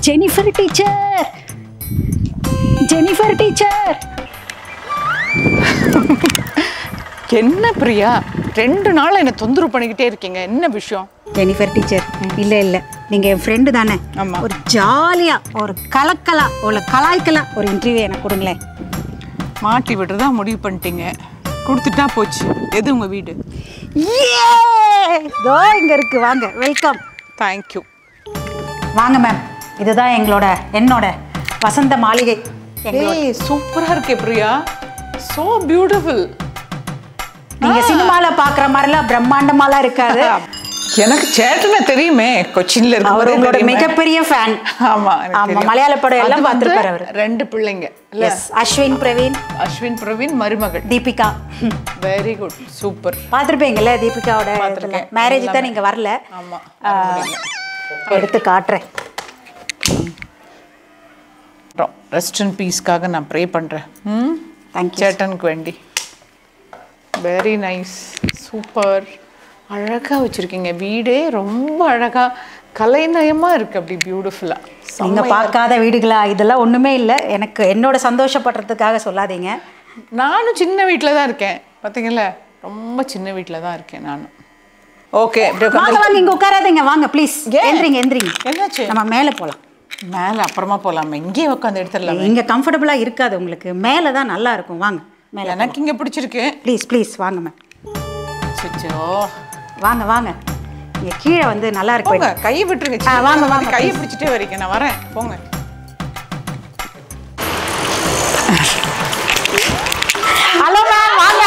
Jennifer teacher Jennifer teacher என்ன பிரியா ரெண்டு நாள் என்னை தொந்தரவு பண்ணிக்கிட்டே இருக்கீங்க என்ன விஷயம் ஜெனிஃபர் டீச்சர் இல்லை இல்லை நீங்கள் என் ஃப்ரெண்டு தானே ஆமா. ஒரு ஜாலியாக ஒரு கலக்கலா ஒரு கலாய்க்கலா ஒரு இன்டர்வியூ எனக்கு கொடுங்களேன் மாட்டி விடுறதா முடிவு பண்ணிட்டீங்க கொடுத்துட்டா போச்சு எது உங்கள் வீடு இதோ இங்கே இருக்குது வாங்க வெல்கம் தேங்க்யூ வாங்க மேம் இதுதான் எங்களோட என்னோட வசந்த மாளிகை எங்களோட ஏய் சூப்பராக இருக்கே பிரியா ஸோ பியூட்டிஃபுல் நீங்க சினிமால பாக்குற மாதிரிலாம் பிரம்மாண்டமாலாம் இருக்காது எனக்கு சேட்டனை தெரியுமே கொச்சின்ல அவர் இருக்கும்போதே உங்களோட தெரியுமே. மிகப்பெரிய ஃபேன் ஆமா எனக்கு ஆமா தெரியும். மலையாள படம் எல்லாம் அது வந்து பார்த்துருப்பாரு அவர் ரெண்டு பிள்ளைங்க இல்ல எஸ் அஸ்வின் பிரவீன் அஸ்வின் பிரவீன் மருமகள் தீபிகா வெரி குட் சூப்பர் பார்த்துருப்பீங்கல்ல தீபிகாவோட பார்த்திருக்கேன். மேரேஜ் தான் நீங்க வரல ஆமா ஆ, எடுத்து காட்டுறேன் அப்புறம் ரெஸ்ட் அண்ட் பீஸ்க்காக நான் ப்ரே பண்ணுறேன் ம் தேங்க்யூ சேட்டனுக்கு வேண்டி வெரி நைஸ் சூப்பர் அழகாக வச்சுருக்கீங்க வீடே ரொம்ப அழகாக கலைநயமாக இருக்குது அப்படி பியூட்டிஃபுல்லாக நீங்க பார்க்காத வீடுகளா இதெல்லாம் ஒண்ணுமே இல்லை எனக்கு என்னோட சந்தோஷப்படுறதுக்காக சொல்லாதீங்க நானும் சின்ன வீட்டில் தான் இருக்கேன் பார்த்தீங்களா ரொம்ப சின்ன வீட்டில் தான் இருக்கேன் நானும் ஓகே வாங்க வாங்க இங்க உட்காராதீங்க வாங்க ப்ளீஸ் ஏன்? எந்திரிங்க எந்திரிங்க என்னாச்சு நம்ம மேலே போகலாம் மேலே அப்புறமா போகலாமா இங்கேயே உட்காந்து எடுத்துடலாம் இங்க கம்ஃபர்டபுளா இருக்காது உங்களுக்கு மேலே தான் நல்லா இருக்கும் வாங்க மேலே எனக்கு இங்கே பிடிச்சிருக்கு ப்ளீஸ் ப்ளீஸ் வாங்க மேம் சிச்சோ வாங்க வாங்க இங்க கீழே வந்து நல்லா இருக்கு போங்க கையை விட்டுருங்க ஆ, வாங்க, வாங்க, கையை please. பிடிச்சிட்டே வரீங்க நான் வரேன் போங்க ஹலோ மேம் வாங்க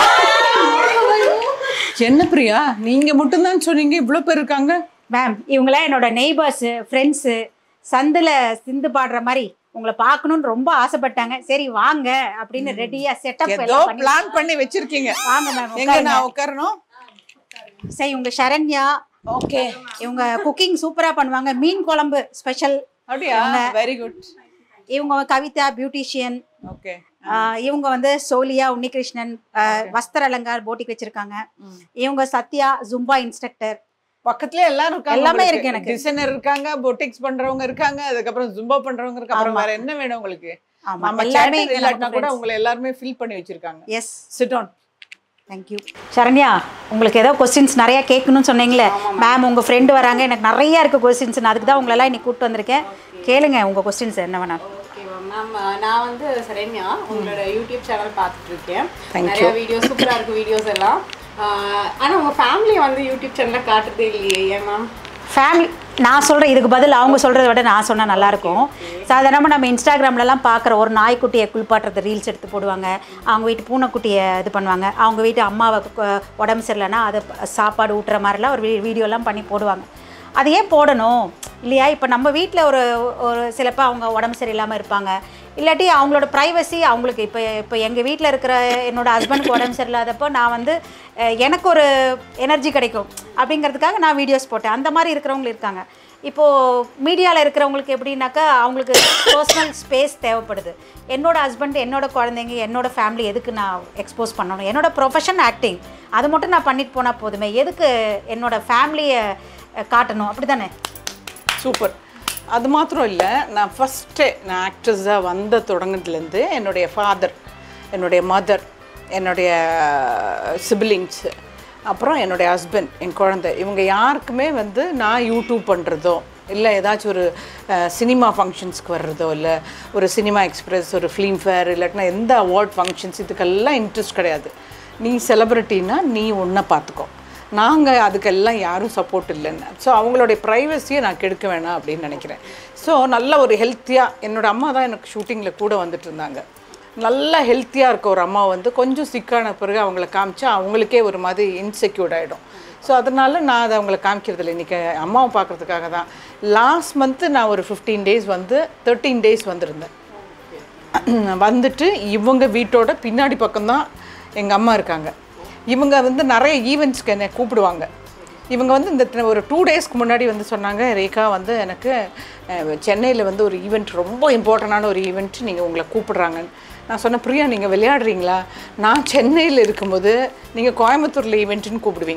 என்ன பிரியா நீங்க மட்டும்தான் சொன்னீங்க இவ்வளோ பேர் இருக்காங்க மேம் இவங்களாம் என்னோட நெய்பர்ஸு ஃப்ரெண்ட்ஸு சந்தில் சிந்து பாடுற மாதிரி உங்களை பார்க்கணும்னு ரொம்ப ஆசைப்பட்டாங்க சரி வாங்க அப்படின்னு ரெடியாக செட்டப் ஏதோ எல்லாம் பண்ணி பிளான் பண்ணி வச்சிருக்கீங்க வாங்க மேம் எங்க நான் உட்காரணும் சரி இவங்க சரண்யா ஓகே இவங்க குக்கிங் சூப்பராக பண்ணுவாங்க மீன் குழம்பு ஸ்பெஷல் அப்படியா வெரி குட் இவங்க கவிதா பியூட்டிஷியன் ஓகே இவங்க வந்து சோலியா உன்னிகிருஷ்ணன் ஆஹ், வஸ்திர அலங்கார் போட்டிக் வச்சிருக்காங்க இவங்க சத்யா ஜும்பா இன்ஸ்ட்ரக்டர் பக்கத்துல எல்லாரும் இருக்காங்க எல்லாமே உங்களுக்கு. இருக்கு எனக்கு. டிசைனர் இருக்காங்க பொட்டிக்ஸ் பண்றவங்க இருக்காங்க அதுக்கப்புறம் ஜும்பா பண்றவங்க இருக்காங்க அப்புறம் வேற என்ன வேணும் உங்களுக்கு ஆமா, நம்ம எல்லாமே எல்லாமே இங்க இல்லாட்டினா நமக்கு கூட உங்களை எல்லாருமே ஃபில் பண்ணி வச்சிருக்காங்க yes sit on thank you Saranya உங்களுக்கு ஏதோ கொஸ்டின்ஸ் நிறைய கேட்கணும்னு சொன்னீங்களே மேம் உங்கள் ஃப்ரெண்டு வராங்க எனக்கு நிறைய இருக்குது கொஸ்டின்ஸ் நான் அதுக்கு தான் உங்களெல்லாம் இன்னைக்கு கூப்பிட்டு வந்திருக்கேன் கேளுங்க உங்கள் கொஸ்டின்ஸ் என்ன வேணாலும் ஓகேவா மேம் நான் வந்து சரண்யா உங்களோட யூடியூப் சேனல் பார்த்துட்டு இருக்கேன் நிறைய வீடியோஸ் சூப்பராக இருக்கு வீடியோஸ் எல்லாம் ஆஹ் ஆனா உங்க ஃபேமிலியை வந்து யூடியூப் சேனலில் காட்டுறதே இல்லையே ஏன் மேம் ஃபேமிலி நான் சொல்கிறேன் இதுக்கு பதில் அவங்க சொல்கிறத விட நான் சொன்னால் நல்லாயிருக்கும் சாதாரணமாக நம்ம இன்ஸ்டாகிராம்லலாம் பார்க்குற ஒரு நாய்க்குட்டியை குளிப்பாட்டுறது ரீல்ஸ் எடுத்து போடுவாங்க அவங்க வீட்டு பூனைக்குட்டியை இது பண்ணுவாங்க அவங்க வீட்டு அம்மாவை கு- உடம்பு சரியில்லைன்னா அதை ப- சாப்பாடு ஊட்டுற மாதிரிலாம் ஒரு வீ- வீடியோலாம் பண்ணி போடுவாங்க அது ஏன் போடணும் இல்லையா இப்போ நம்ம வீட்டில் ஒரு ஒரு சிலப்போ அவங்க உடம்பு சரியில்லாமல் இருப்பாங்க இல்லாட்டி அவங்களோட ப்ரைவசி அவங்களுக்கு இப்போ இப்போ எங்கள் வீட்டில் இருக்கிற என்னோட ஹஸ்பண்டுக்கு உடம்பு சரியில்லாதப்போ நான் வந்து அஹ், எனக்கு ஒரு எனர்ஜி கிடைக்கும் அப்படிங்கிறதுக்காக நான் வீடியோஸ் போட்டேன் அந்த மாதிரி இருக்கிறவங்க இருக்காங்க இப்போது மீடியாவில் இருக்கிறவங்களுக்கு எப்படின்னாக்கா அவங்களுக்கு பர்சனல் ஸ்பேஸ் தேவைப்படுது என்னோட ஹஸ்பண்ட் என்னோட குழந்தைங்க என்னோட ஃபேமிலி எதுக்கு நான் எக்ஸ்போஸ் பண்ணணும் என்னோட ப்ரொஃபஷன் ஆக்டிங் அது மட்டும் நான் பண்ணிட்டு போனால் போதுமே எதுக்கு என்னோட ஃபேமிலியை காட்டணும் அப்படி தானே சூப்பர் அது மாத்திரம் இல்லை நான் ஃபஸ்ட்டு நான் ஆக்ட்ரஸாக வந்த தொடங்கினதுலேருந்து என்னுடைய ஃபாதர் என்னுடைய மதர் என்னுடைய சிபிலிங்ஸு அப்புறம் என்னுடைய ஹஸ்பண்ட் என் குழந்தை இவங்க யாருக்குமே வந்து நான் யூடியூப் பண்ணுறதோ இல்லை ஏதாச்சும் ஒரு சினிமா ஃபங்க்ஷன்ஸ்க்கு வர்றதோ இல்லை ஒரு சினிமா எக்ஸ்பிரஸ் ஒரு ஃபிலிம் ஃபேர் இல்லாட்டினா எந்த அவார்ட் ஃபங்க்ஷன்ஸ் இதுக்கெல்லாம் இன்ட்ரெஸ்ட் கிடையாது நீ செலிப்ரிட்டினா நீ ஒன்றை பார்த்துக்கோ நாங்கள் அதுக்கெல்லாம் யாரும் சப்போர்ட் இல்லைன்னு ஸோ அவங்களுடைய ப்ரைவசியை நான் கெடுக்க வேணாம் அப்படின்னு நினைக்கிறேன் ஸோ நல்ல ஒரு ஹெல்த்தியாக என்னோட அம்மா தான் எனக்கு ஷூட்டிங்கில் கூட வந்துட்டு இருந்தாங்க நல்ல ஹெல்த்தியாக இருக்க ஒரு அம்மா வந்து கொஞ்சம் சிக்கான பிறகு அவங்கள காமிச்சா அவங்களுக்கே ஒரு மாதிரி இன்செக்யூர்ட் ஆகிடும் ஸோ அதனால நான் அதை அவங்கள காமிக்கிறதில்ல இன்றைக்கி அம்மாவை பார்க்குறதுக்காக தான் லாஸ்ட் மந்த்து நான் ஒரு ஃபிஃப்டீன் டேஸ் வந்து தேர்ட்டீன் டேஸ் வந்திருந்தேன் வந்துட்டு இவங்க வீட்டோட பின்னாடி பக்கம்தான் எங்கள் அம்மா இருக்காங்க இவங்க வந்து நிறைய ஈவெண்ட்ஸ்க்கு என்னை கூப்பிடுவாங்க இவங்க வந்து இந்த த- ஒரு டூ டேஸ்க்கு முன்னாடி வந்து சொன்னாங்க ரேகா வந்து எனக்கு சென்னையில் வந்து ஒரு ஈவெண்ட் ரொம்ப இம்பார்ட்டண்டான ஒரு ஈவெண்ட் நீங்கள் உங்களை கூப்பிடுறாங்கன்னு நான் சொன்னேன் பிரியா நீங்கள் விளையாடுறீங்களா நான் சென்னையில் இருக்கும்போது நீங்கள் கோயம்புத்தூரில் ஈவெண்ட்டுன்னு கூப்பிடுவீங்க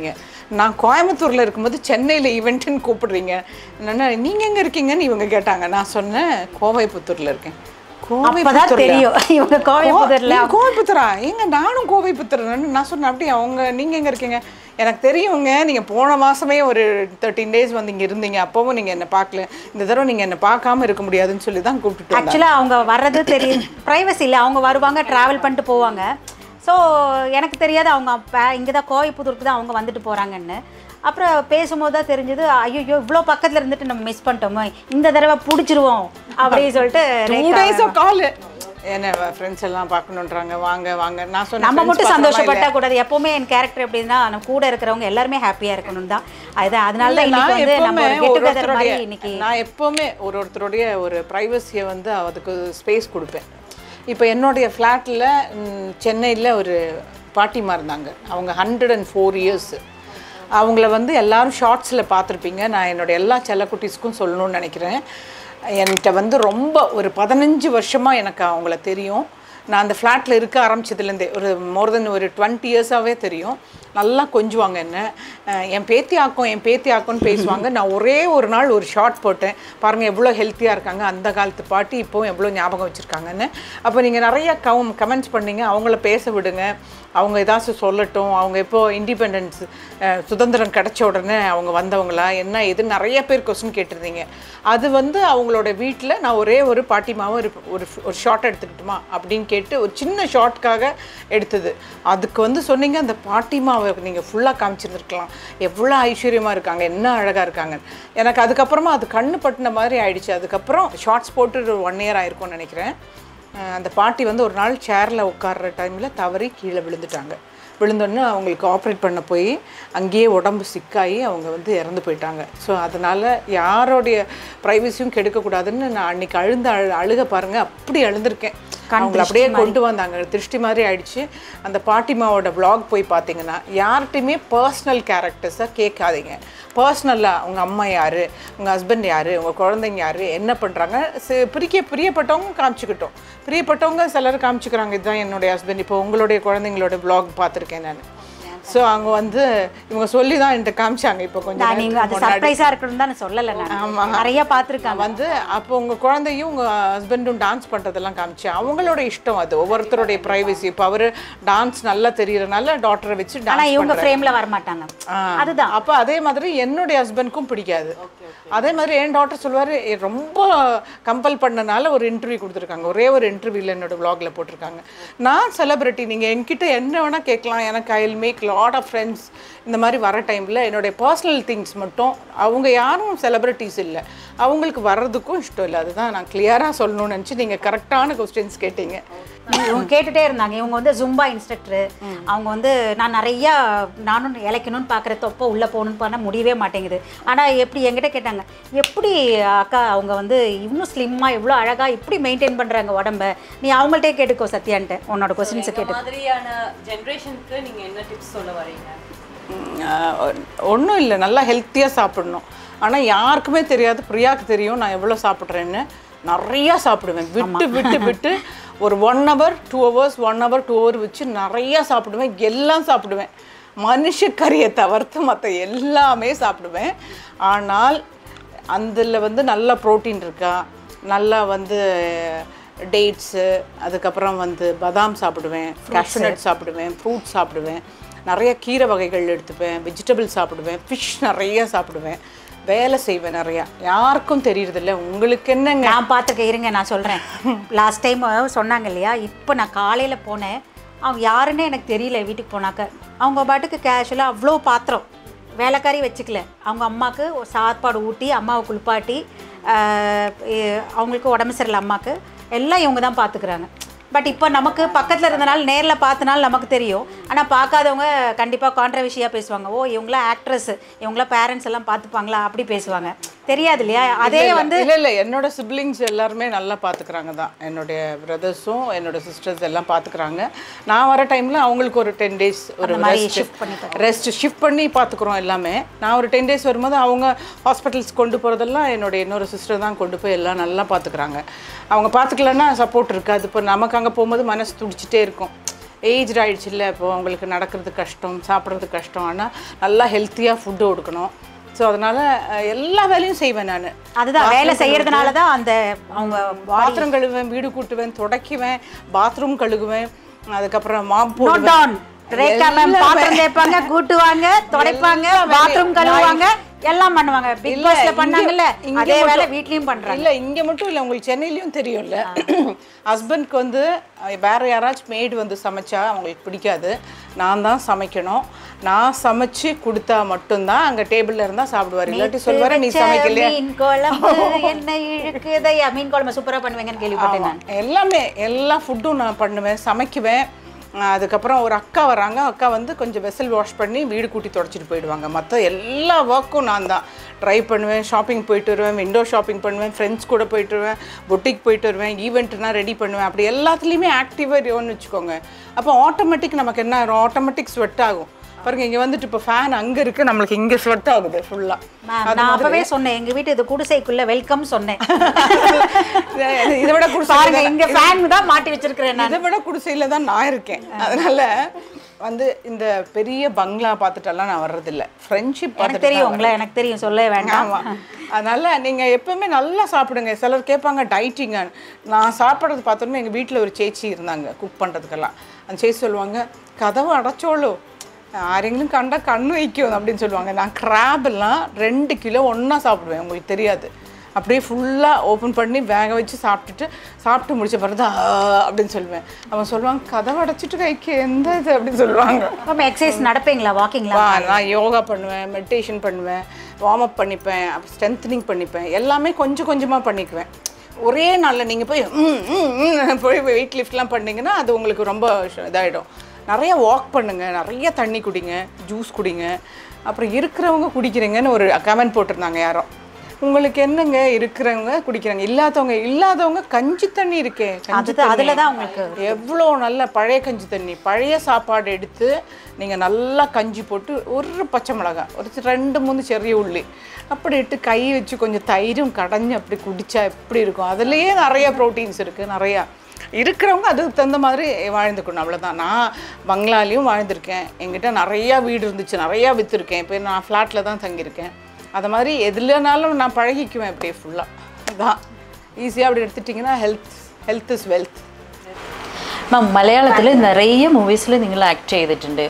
நான் கோயம்புத்தூரில் இருக்கும்போது சென்னையில் ஈவெண்ட்டுன்னு கூப்பிடுறீங்க என்னன்னா நீங்கள் எங்கே இருக்கீங்கன்னு இவங்க கேட்டாங்க நான் சொன்னேன் கோவைப்புத்தூரில் இருக்கேன் அப்பதான் கோவைப்புத்தூர்ல? தெரியும் இவங்க கோவைப்புதூர்ல நீங்க கோவைப்புத்தூரா எங்க நானும் கோவைப்புத்தூர் நான் சொன்னேன் அப்படியே அவங்க நீங்க எங்க இருக்கீங்க எனக்கு தெரியுங்க நீங்க போன மாசமே ஒரு தேர்ட்டீன் டேஸ் வந்து இங்க இருந்தீங்க அப்பவும் நீங்க என்ன பார்க்கல இந்த தடவை நீங்க என்ன பார்க்காம இருக்க முடியாதுன்னு சொல்லி தான் கூப்பிட்டுட்டு வந்தாங்க ஆக்சுவலாக அவங்க வர்றது தெரியும் ப்ரைவசி இல்லை அவங்க வருவாங்க ட்ராவல் பண்ணிட்டு போவாங்க ஸோ எனக்கு தெரியாது அவங்க இங்கே தான் கோயம்புத்தூருக்கு தான் அவங்க வந்துட்டு போகிறாங்கன்னு அப்புறம் பேசும்போது தான் தெரிஞ்சது ஐயோ இவ்வளோ பக்கத்தில் இருந்துட்டு நம்ம மிஸ் பண்ணிட்டோமோ இந்த தடவை பிடிச்சிருவோம் அப்படின்னு சொல்லிட்டு டூ ரேகா- டேஸ் கால் என்ன ஃப்ரெண்ட்ஸ் எல்லாம் பார்க்கணுன்றாங்க வாங்க வாங்க நான் சொன்னேன் நம்ம friends மட்டும் பார்க்கணுமா சந்தோஷப்பட்டா கூடாது எப்பவுமே என் கேரக்டர் எப்படின்னா நம்ம கூட இருக்கிறவங்க எல்லாருமே ஹாப்பியா இருக்கணும் தான் அதுதான் அதனால தான் இல்ல, இன்னைக்கு நான் வந்து நம்ம எப்பவுமே ஒரு கெட் ஒரு டுகெதர் மாதிரி ஒருத்தருடைய- இன்னைக்கு நான் எப்பவுமே ஒரு ஒருத்தருடைய ஒரு ப்ரைவசியை வந்து அதுக்கு ஸ்பேஸ் கொடுப்பேன் இப்போ என்னுடைய ஃப்ளாட்டில் சென்னையில் ஒரு பாட்டிமா இருந்தாங்க அவங்க ஹண்ட்ரட் அண்ட் ஃபோர் இயர்ஸ் அவங்கள வந்து எல்லாரும் ஷார்ட்ஸில் பார்த்துருப்பீங்க நான் என்னோட எல்லா செல்லக்குட்டீஸ்க்கும் சொல்லணும்னு நினைக்கிறேன் என்கிட்ட வந்து ரொம்ப ஒரு பதினஞ்சு வருஷமாக எனக்கு அவங்கள தெரியும் நான் அந்த ஃப்ளாட்டில் இருக்க ஆரம்பிச்சதுலேருந்தே ஒரு மோர் தென் ஒரு டுவெண்ட்டி இயர்ஸாகவே தெரியும் நல்லா கொஞ்சுவாங்க என்ன அஹ் என் பேத்தி ஆக்கும் என் பேத்தி ஆக்கும்னு பேசுவாங்க நான் ஒரே ஒரு நாள் ஒரு ஷார்ட் போட்டேன் பாருங்கள் எவ்வளோ ஹெல்த்தியாக இருக்காங்க அந்த காலத்து பாட்டி இப்போவும் எவ்வளோ ஞாபகம் வச்சுருக்காங்கன்னு அப்போ நீங்கள் நிறைய கம் கமெண்ட்ஸ் பண்ணீங்க அவங்கள பேச விடுங்க அவங்க ஏதாச்சும் சொல்லட்டும் அவங்க இப்போ இண்டிபெண்டன்ஸ் சுதந்திரம் கிடைச்ச உடனே அவங்க வந்தவங்களா என்ன இது நிறைய பேர் கொஸ்டின் கேட்டிருந்தீங்க அது வந்து அவங்களோட வீட்டில் நான் ஒரே ஒரு பாட்டிமாவும் ஒரு ஒரு ஒரு ஷார்ட் எடுத்துக்கிட்டுமா அப்படின்னு கேட்டு ஒரு சின்ன ஷார்ட்காக எடுத்தது அதுக்கு வந்து சொன்னீங்க அந்த பாட்டிமாவை நீங்கள் ஃபுல்லாக காமிச்சிருந்துருக்கலாம் எவ்வளோ ஐஸ்வர்யமாக இருக்காங்க என்ன அழகாக இருக்காங்க எனக்கு அதுக்கப்புறமா அது கண்ணு பட்டின மாதிரி ஆயிடுச்சு அதுக்கப்புறம் ஷார்ட்ஸ் போட்டு ஒரு ஒன் இயர் ஆயிருக்கும்னு நினைக்கிறேன் அஹ் அந்த பாட்டி வந்து ஒரு நாள் சேரில் உட்கார்ற டைமில் தவறி கீழே விழுந்துட்டாங்க விழுந்தோடனே அவங்களுக்கு ஆப்ரேட் பண்ண போய் அங்கேயே உடம்பு சிக்காகி அவங்க வந்து இறந்து போயிட்டாங்க ஸோ அதனால் யாரோடைய ப்ரைவசியும் கெடுக்கக்கூடாதுன்னு நான் அன்னைக்கு அழுந்த அழு அழுக பாருங்கள் அப்படி அழுந்திருக்கேன் அவங்கள அப்படியே கொண்டு வந்தாங்க திருஷ்டி மாதிரி ஆயிடுச்சு அந்த பாட்டிமாவோட vlog போய் பார்த்தீங்கன்னா யார்கிட்டையுமே பர்சனல் கேரக்டர்ஸாக கேட்காதீங்க பர்சனலாக உங்கள் அம்மா யார் உங்கள் ஹஸ்பண்ட் யார் உங்கள் குழந்தைங்க யார் என்ன பண்ணுறாங்க பிரிக்க பிரியப்பட்டவங்க காமிச்சுக்கிட்டோம் பிரியப்பட்டவங்க சிலர் காமிச்சுக்கிறாங்க இதுதான் என்னுடைய ஹஸ்பண்ட் இப்போ உங்களுடைய குழந்தைங்களோட vlog பார்த்துருக்கேன் நான் ஸோ அவங்க வந்து இவங்க சொல்லி தான் என்கிட்ட காமிச்சாங்க இப்போ கொஞ்சம் நான் நீங்க அது சர்ப்ரைஸா இருக்கணும் தான் நான் சொல்லல நான் நிறைய பார்த்துருக்காங்க வந்து அப்போ உங்கள் குழந்தையும் உங்கள் ஹஸ்பண்டும் டான்ஸ் பண்ணுறதெல்லாம் காமிச்சு அவங்களோட இஷ்டம் அது ஒவ்வொருத்தருடைய ப்ரைவசி இப்போ அவர் டான்ஸ் நல்லா தெரியறனால டாக்டரை வச்சு ஆனா டான்ஸ் இவங்க ஃப்ரேம்ல வர மாட்டாங்க அதுதான் அப்போ அதே மாதிரி என்னுடைய ஹஸ்பண்ட்க்கும் பிடிக்காது அதே மாதிரி என் டாக்டர் சொல்லுவார் ரொம்ப கம்பல் பண்ணனால ஒரு இன்டர்வியூ கொடுத்துருக்காங்க ஒரே ஒரு இன்டர்வியூவில் என்னோட vlogல போட்டிருக்காங்க நான் செலிபிரிட்டி நீங்கள் என்கிட்ட என்ன வேணால் கேட்கலாம் எனக்கு I will make lot of friends இந்த மாதிரி வர டைமில் என்னுடைய பர்சனல் திங்ஸ் மட்டும் அவங்க யாரும் செலிபிரிட்டிஸ் இல்லை அவங்களுக்கு வர்றதுக்கும் இஷ்டம் இல்லை அதுதான் நான் கிளியராக சொல்லணும்னு நினச்சி நீங்கள் கரெக்டான கொஸ்டின்ஸ் கேட்டீங்க இவங்க கேட்டுட்டே இருந்தாங்க இவங்க வந்து ஜும்பா இன்ஸ்ட்ரக்டர் அவங்க வந்து நான் நிறைய நானும் இழைக்கணும்னு பார்க்குற தொப்பை உள்ளே போகணும்னு பண்ண முடியவே மாட்டேங்குது ஆனால் எப்படி என்கிட்ட கேட்டாங்க எப்படி அக்கா அவங்க வந்து இன்னும் ஸ்லிம்மாக இவ்வளோ அழகாக இப்படி மெயின்டைன் பண்ணுறாங்க உடம்ப நீ அவங்கள்ட்டே கேட்டுக்கோ சத்யான்ட்டு உன்னோட கொஸ்டின்ஸை கேட்டு மாதிரியான ஜெனரேஷனுக்கு நீங்க என்ன டிப்ஸ் சொல்ல வரீங்க ஒன்றும் இல்லை நல்லா ஹெல்த்தியாக சாப்பிடணும் ஆனால் யாருக்குமே தெரியாது பிரியாவுக்கு தெரியும் நான் எவ்வளோ சாப்பிட்றேன்னு நிறையா சாப்பிடுவேன் விட்டு விட்டு விட்டு ஒரு one hour two hours one hour two hour வச்சு நிறையா சாப்பிடுவேன் எல்லாம் சாப்பிடுவேன் மனுஷக்கறியை தவிர்த்து மற்ற எல்லாமே சாப்பிடுவேன் ஆனால் அதில் வந்து நல்ல ப்ரோட்டீன் இருக்கா நல்லா வந்து டேட்ஸு அதுக்கப்புறம் வந்து பாதாம் சாப்பிடுவேன் கேஷ்யூநட் சாப்பிடுவேன் ஃப்ரூட் சாப்பிடுவேன் நிறைய கீரை வகைகள் எடுத்துப்பேன் வெஜிடபிள் சாப்பிடுவேன் ஃபிஷ் நிறைய சாப்பிடுவேன் வேலை செய்வேன் நிறையா யாருக்கும் தெரியறதில்ல உங்களுக்கு என்னங்க நான் பார்த்துருக்கேன் இருங்க நான் சொல்கிறேன் லாஸ்ட் டைம் சொன்னாங்க இல்லையா இப்போ நான் காலையில் போனேன் அவங்க யாருன்னே எனக்கு தெரியல வீட்டுக்கு போனாக்க அவங்க பாட்டுக்கு கேஷுவலாக அவ்வளோ பாத்திரம் வேலைக்காரி வச்சுக்கல அவங்க அம்மாவுக்கு ஒரு சாப்பாடு ஊட்டி அம்மாவை குளிப்பாட்டி ஆஹ், எ- அவங்களுக்கு உடம்பு சரியில்லை அம்மாவுக்கு எல்லாம் இவங்க தான் பார்த்துக்கிறாங்க பட் இப்போ நமக்கு பக்கத்தில் இருந்தனால நேரில் பார்த்தனால நமக்கு தெரியும் ஆனால் பார்க்காதவங்க கண்டிப்பாக கான்ட்ரவர்ஷியாக பேசுவாங்க ஓ இவங்களாம் ஆக்ட்ரஸ் இவங்களாம் பேரண்ட்ஸ் எல்லாம் பார்த்துப்பாங்களா அப்படி பேசுவாங்க தெரியாது இல்லையா அதே வந்து இல்ல இல்ல என்னோட சிப்ளிங்ஸ் எல்லாருமே நல்லா பாத்துக்கிறாங்க தான் என்னுடைய பிரதர்ஸும் என்னோட சிஸ்டர்ஸ் எல்லாம் பாத்துக்கிறாங்க நான் வர டைம்ல அவங்களுக்கு ஒரு டென் டேஸ் ஒரு மாதிரி ரெஸ்ட் shift பண்ணி ரெஸ்ட் ஷிஃப்ட் பண்ணி பாத்துக்கிறோம் எல்லாமே நான் ஒரு டென் டேஸ் வரும்போது அவங்க ஹாஸ்பிட்டல்ஸ் கொண்டு போறதெல்லாம் என்னோட இன்னொரு சிஸ்டர் தான் கொண்டு போய் எல்லாம் நல்லா பாத்துக்கிறாங்க அவங்க பாத்துக்கலன்னா சப்போர்ட் இருக்காது இப்போ நமக்கு அங்க போகும்போது மனசு துடிச்சிட்டே இருக்கும் ஏஜ் ஆயிடுச்சு இல்லை இப்போ அவங்களுக்கு நடக்கிறது கஷ்டம் சாப்பிட்றது கஷ்டம் ஆனால் நல்லா ஹெல்த்தியாக ஃபுட்டு கொடுக்கணும் ஸோ அதனால் எல்லா வேலையும் செய்வேன் நான் அதுதான் வேலை செய்யறதுனால தான் அந்த அவங்க பாத்திரம் கழுவேன் வீடு கூட்டுவேன் துடைக்குவேன் பாத்ரூம் கழுகுவேன் அதுக்கப்புறம் mop note down Rekha ma'am பாத்திரம் தேய்ப்பாங்க கூட்டுவாங்க துடைப்பாங்க பாத்ரூம் கழுவுவாங்க எல்லாம் பண்ணுவாங்க பிக் பாஸ்ல பண்ணாங்கல்ல அதே வேலை வீட்லயும் பண்றாங்க இல்லை இங்கே மட்டும் இல்லை உங்களுக்கு சென்னையிலையும் தெரியும்ல ஹஸ்பண்ட்க்கு வந்து அஹ், வேற யாராச்சும் மேய்டு வந்து சமைச்சா அவங்களுக்கு பிடிக்காது நான் தான் சமைக்கணும் நான் சமைச்சு கொடுத்தா மட்டும்தான் அங்கே டேபிளில் இருந்தால் சாப்பிடுவார் இல்லாட்டி சொல்வாரு நீ சமைக்கலையா மீன் குழம்பு என்ன இழுக்குதையா மீன் குழம்பு சூப்பரா பண்ணுவீங்கன்னு கேள்விப்பட்டேன் நான் எல்லாமே எல்லா ஃபுட்டும் நான் பண்ணுவேன் சமைக்குவேன் அஹ் அதுக்கப்புறம் ஒரு அக்கா வராங்க அக்கா வந்து கொஞ்சம் வெசல் வாஷ் பண்ணி வீடு கூட்டி தொடச்சிட்டு போயிடுவாங்க மற்ற எல்லா ஒர்க்கும் நான் தான் ட்ரை பண்ணுவேன் ஷாப்பிங் போயிட்டு வருவேன் விண்டோ ஷாப்பிங் பண்ணுவேன் ஃப்ரெண்ட்ஸ் கூட போயிட்டு வருவேன் பொட்டிக் போயிட்டு வருவேன் ஈவெண்ட்னா ரெடி பண்ணுவேன் அப்படி எல்லாத்துலேயுமே ஆக்டிவாக இருவோம்னு வச்சுக்கோங்க அப்போ ஆட்டோமேட்டிக் நமக்கு என்ன ஆகும் ஆட்டோமேட்டிக் ஸ்வெட் ஆகும் பாருங்க இங்கே வந்துட்டு இப்போ ஃபேன் அங்கே இருக்குது நம்மளுக்கு இங்கே ஸ்வெட் ஆகுது ஃபுல்லாக மேம், நான் அப்பவே சொன்னேன் எங்க வீட்டு இது குடிசைக்குள்ள வெல்கம் சொன்னேன் இதை விட குடிசை பாருங்க இங்க ஃபேன் தான் மாட்டி வச்சிருக்கிறேன் நான் இதை விட குடிசையில் தான் நான் இருக்கேன் அதனால வந்து இந்த பெரிய பங்களா பார்த்துட்டெல்லாம் நான் வர்றதில்ல ஃப்ரெண்ட்ஷிப் எனக்கு பார்த்துட்டு தெரியும் உங்களை எனக்கு தெரியும் சொல்ல வேண்டாம் ஆமா அதனால நீங்க எப்பவுமே நல்லா சாப்பிடுங்க சிலர் கேட்பாங்க டைட்டிங்க நான் சாப்பிட்றது பார்த்தோன்னே எங்க வீட்டில் ஒரு சேச்சி இருந்தாங்க குக் பண்றதுக்கெல்லாம் அந்த சேச்சி சொல்லுவாங்க கதவை அடைச்சோளோ யாரெങ്കിലും கண்டா கண்ணு வைக்கும் அப்படின்னு சொல்லுவாங்க நான் crab எல்லாம் ரெண்டு கிலோ ஒண்ணா சாப்பிடுவேன் உங்களுக்கு தெரியாது அப்படியே ஃபுல்லாக ஓப்பன் பண்ணி வேக வச்சு சாப்பிட்டுட்டு சாப்பிட்டு முடிச்ச பிறகு தான் "ஆ" அப்படின்னு சொல்லுவேன் அவன் சொல்லுவாங்க கதவை அடைச்சிட்டு கைக்கு எந்த இது அப்படின்னு சொல்லுவாங்க அப்ப எக்ஸசைஸ் நடப்பீங்களா வாக்கிங்களா வா, நான் யோகா பண்ணுவேன் மெடிடேஷன் பண்ணுவேன் வார்ம் அப் பண்ணிப்பேன் அப்புறம் ஸ்ட்ரென்த்னிங் பண்ணிப்பேன் எல்லாமே கொஞ்சம் கொஞ்சமாக பண்ணிக்குவேன் ஒரே நாளில் நீங்கள் போய் ம், ம், ம் போய் வெயிட் லிஃப்ட்லாம் பண்ணீங்கன்னா அது உங்களுக்கு ரொம்ப ஷ- இதாயிடும் நிறைய வாக் பண்ணுங்க நிறைய தண்ணி குடிங்க ஜூஸ் குடிங்க அப்புறம் இருக்கிறவங்க குடிக்கிறீங்கன்னு ஒரு கமெண்ட் போட்டிருந்தாங்க யாரோ உங்களுக்கு என்னங்க இருக்கிறவங்க குடிக்கிறாங்க இல்லாதவங்க இல்லாதவங்க கஞ்சி தண்ணி இருக்கே கஞ்சி அதுதான் அதுல தான் உங்களுக்கு எவ்வளோ நல்ல பழைய கஞ்சி தண்ணி பழைய சாப்பாடு எடுத்து நீங்கள் நல்லா கஞ்சி போட்டு ஒரு பச்சை மிளகாய் ஒரு ரெண்டு மூணு செறிய உள்ளி அப்படி இட்டு கை வச்சு கொஞ்சம் தயிரும் கடைஞ்சு அப்படி குடிச்சா எப்படி இருக்கும் அதுலேயே நிறைய ப்ரோட்டீன்ஸ் இருக்குது நிறையா இருக்கிறவங்க அதுக்கு தகுந்த மாதிரி வாழ்ந்துக்கணும் அவ்வளோதான் நான் பங்களாலையும் வாழ்ந்திருக்கேன் என்கிட்ட நிறையா வீடு இருந்துச்சு நிறையா விற்றுருக்கேன் இப்போ நான் ஃப்ளாட்டில் தான் தங்கியிருக்கேன் அது மாதிரி எதுலனாலும் நான் பழகிக்குவேன் அப்படியே ஃபுல்லாக அதான் ஈஸியாக அப்படி எடுத்துட்டிங்கன்னா health health is wealth ma'am മലയാളത്തിൽ നിറയെ മൂവീസിൽ നിങ്ങൾ ആക്ട് ചെയ്തിട്ടുണ്ട്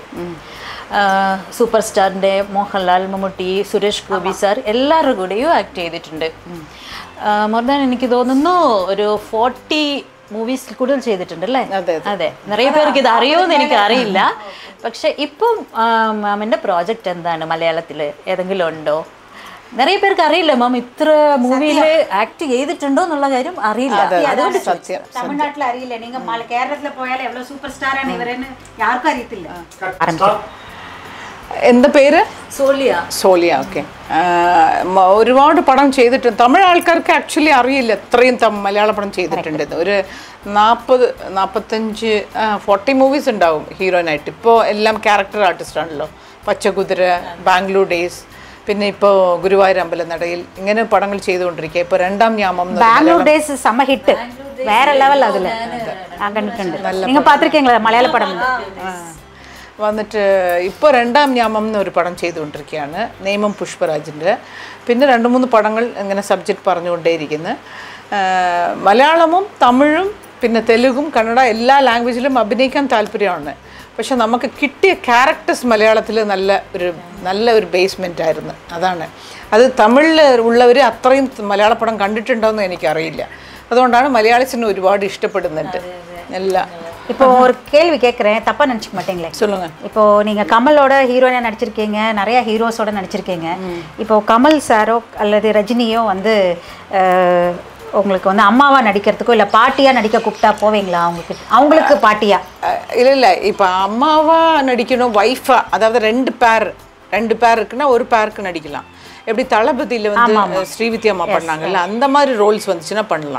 സൂപ്പർ സ്റ്റാറിൻ്റെ മോഹൻലാൽ മമ്മൂട്ടി സുരേഷ് ഗോപി സാർ എല്ലാവരുടെ കൂടെയും ആക്ട് ചെയ്തിട്ടുണ്ട് മോർ ദാൻ എനിക്ക് തോന്നുന്നു ഒരു ഫോർട്ടി മൂവീസിൽ കൂടുതൽ ചെയ്തിട്ടുണ്ട് അല്ലേ അതെ, അതെ നിറയെ പേർക്ക് ഇത് അറിയുമെന്ന് എനിക്ക് അറിയില്ല പക്ഷെ ഇപ്പം മാമിൻ്റെ പ്രോജക്റ്റ് എന്താണ് മലയാളത്തിൽ ഏതെങ്കിലും ഉണ്ടോ നിറയെ പേർക്ക് അറിയില്ല മാം ഇത്ര മൂവിയിൽ ആക്ട് ചെയ്തിട്ടുണ്ടോ എന്നുള്ള കാര്യം അറിയില്ല അതുകൊണ്ട് സത്യം தமிழ்நாட்டுல அறியல நீங்க மல- கேரளத்துல போயாலும் எவ்வளவு சூப்பர் ஸ்டாரான இவருன்னு யாருக்கும் அறியத்தில்ல ஆரம்பிக்கலாம் എന്താ പേര് സോളിയ സോലിയ ഓക്കെ ഒരുപാട് പടം ചെയ്തിട്ടുണ്ട് തമിഴ് ആൾക്കാർക്ക് ആക്ച്വലി അറിയില്ല എത്രയും തം മലയാള പടം ചെയ്തിട്ടുണ്ട് ഒരു നാൽപ്പത് നാൽപ്പത്തഞ്ച് ഫോർട്ടി മൂവീസ് ഉണ്ടാവും ഹീറോയിനായിട്ട് ഇപ്പോൾ എല്ലാം ക്യാരക്ടർ ആർട്ടിസ്റ്റ് ആണല്ലോ പച്ചകുതിര ബാംഗ്ലൂർ ഡേയ്സ് പിന്നെ ഇപ്പോൾ ഗുരുവായൂർ അമ്പലനടയിൽ ഇങ്ങനെ പടങ്ങൾ ചെയ്തുകൊണ്ടിരിക്കുക ഇപ്പോൾ രണ്ടാം യാമം എന്ന് പറഞ്ഞ பெங்களூர் டேஸ் செம்ம ஹிட் வேற லெவல் அதுல நான் கண்டுட்டு நீங்க பாத்திருக்கீங்களா மலையாள படம் വന്നിട്ട് ഇപ്പോൾ രണ്ടാം ഞാമം എന്നൊരു പടം ചെയ്തുകൊണ്ടിരിക്കുകയാണ് നിയമം പുഷ്പരാജിൻ്റെ പിന്നെ രണ്ട് മൂന്ന് പടങ്ങൾ ഇങ്ങനെ സബ്ജക്റ്റ് പറഞ്ഞുകൊണ്ടേയിരിക്കുന്നു ആഹ് മലയാളമും തമിഴും പിന്നെ തെലുഗും കന്നഡ എല്ലാ ലാംഗ്വേജിലും അഭിനയിക്കാൻ താല്പര്യമാണ് പക്ഷെ നമുക്ക് കിട്ടിയ ക്യാരക്ടേഴ്സ് മലയാളത്തിൽ നല്ല ഒരു നല്ല ഒരു ബേസ്മെൻ്റ് ആയിരുന്നു അതാണ് അത് തമിഴിൽ ഉള്ളവർ അത്രയും മലയാള പടം കണ്ടിട്ടുണ്ടോയെന്ന് എനിക്കറിയില്ല അതുകൊണ്ടാണ് മലയാളീസിനെ ഒരുപാട് ഇഷ്ടപ്പെടുന്നുണ്ട് എല്ലാം இப்போ ஒரு கேள்வி கேட்குறேன் தப்பா நினச்சிக்க மாட்டீங்களே சொல்லுங்கள் இப்போ நீங்க கமலோட ஹீரோயினா நடிச்சிருக்கீங்க நிறைய ஹீரோஸோட நடிச்சிருக்கீங்க இப்போ கமல் சாரோ அல்லது ரஜினியோ வந்து அஹ், உங்களுக்கு வந்து அம்மாவா நடிக்கிறதுக்கோ இல்ல பாட்டியா நடிக்க கூப்பிட்டா போவீங்களா அவங்களுக்கு அவங்களுக்கு பாட்டியா இல்லை இல்லை இப்போ அம்மாவா நடிக்கணும் ஒய்ஃபா அதாவது ரெண்டு பேர் ரெண்டு பேர் இருக்குன்னா ஒரு பேருக்கு நடிக்கலாம் எப்படி தளபதியில் வந்து ஸ்ரீவித்யா அம்மா பண்ணாங்கல்ல அந்த மாதிரி ரோல்ஸ் வந்துச்சுன்னா பண்ணலாம்